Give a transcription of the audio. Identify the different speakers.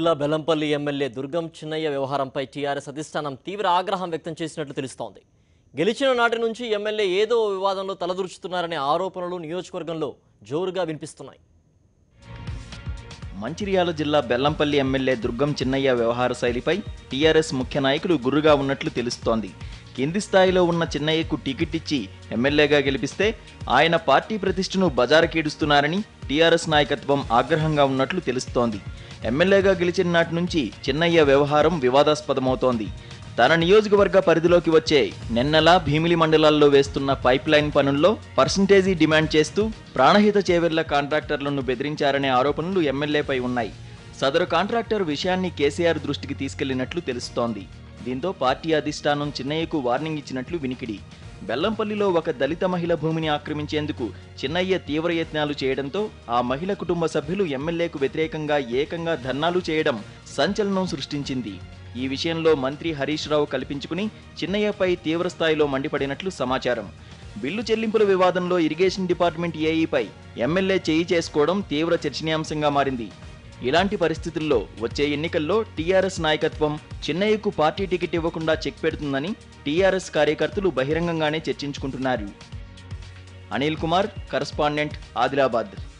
Speaker 1: జిల్లా బెల్లంపల్లి ఎమ్మెల్యే దుర్గం చిన్నయ్య వ్యవహారంపై టీఆర్ఎస్ అధిష్టానం తీవ్ర ఆగ్రహం వ్యక్తం చేసినట్లు తెలుస్తోంది గెలిచిన నాటి నుంచి ఎమ్మెల్యే ఏదో ఓ వివాదంలో తలదూర్చుతున్నారనే ఆరోపణలు నియోజకవర్గంలో జోరుగా వినిపిస్తున్నాయి
Speaker 2: మంచిర్యాల జిల్లా బెల్లంపల్లి ఎమ్మెల్యే దుర్గం చిన్నయ్య వ్యవహార శైలిపై టీఆర్ఎస్ ముఖ్య నాయకులు గుర్రుగా ఉన్నట్లు తెలుస్తోంది కింది స్థాయిలో ఉన్న చిన్నయ్యకు టికెట్ ఇచ్చి ఎమ్మెల్యేగా గెలిపిస్తే ఆయన పార్టీ ప్రతిష్టను బజారుకీడుస్తున్నారని టీఆర్ఎస్ నాయకత్వం ఆగ్రహంగా ఉన్నట్లు తెలుస్తోంది ఎమ్మెల్యేగా గెలిచిన నాటి నుంచి చిన్నయ్య వ్యవహారం వివాదాస్పదమవుతోంది తన నియోజకవర్గ పరిధిలోకి వచ్చే నెన్నెల భీమిలి మండలాల్లో వేస్తున్న పైప్ లైన్ పనుల్లో పర్సంటేజీ డిమాండ్ చేస్తూ ప్రాణహిత చేవెళ్ల కాంట్రాక్టర్లను బెదిరించారనే ఆరోపణలు ఎమ్మెల్యేపై ఉన్నాయి సదరు కాంట్రాక్టర్ విషయాన్ని కేసీఆర్ దృష్టికి తీసుకెళ్లినట్లు తెలుస్తోంది దీంతో పార్టీ అధిష్టానం చిన్నయ్యకు వార్నింగ్ ఇచ్చినట్లు వినికిడి బెల్లంపల్లిలో ఒక దళిత మహిళ భూమిని ఆక్రమించేందుకు చిన్నయ్య తీవ్ర యత్నాలు చేయడంతో ఆ మహిళ కుటుంబ సభ్యులు ఎమ్మెల్యేకు వ్యతిరేకంగా ఏకంగా ధర్నాలు చేయడం సంచలనం సృష్టించింది ఈ విషయంలో మంత్రి హరీష్ రావు కల్పించుకుని చిన్నయ్యపై తీవ్ర స్థాయిలో మండిపడినట్లు సమాచారం బిల్లు చెల్లింపుల వివాదంలో ఇరిగేషన్ డిపార్ట్మెంట్ ఏఈపై ఎమ్మెల్యే చేయి చేసుకోవడం తీవ్ర చర్చనీయాంశంగా మారింది ఇలాంటి పరిస్థితుల్లో వచ్చే ఎన్నికల్లో టీఆర్ఎస్ నాయకత్వం చిన్నయ్యకు పార్టీ టికెట్ ఇవ్వకుండా చెక్ పెడుతుందని టీఆర్ఎస్ కార్యకర్తలు బహిరంగంగానే చర్చించుకుంటున్నారు అనిల్ కుమార్ కరస్పాండెంట్ ఆదిలాబాద్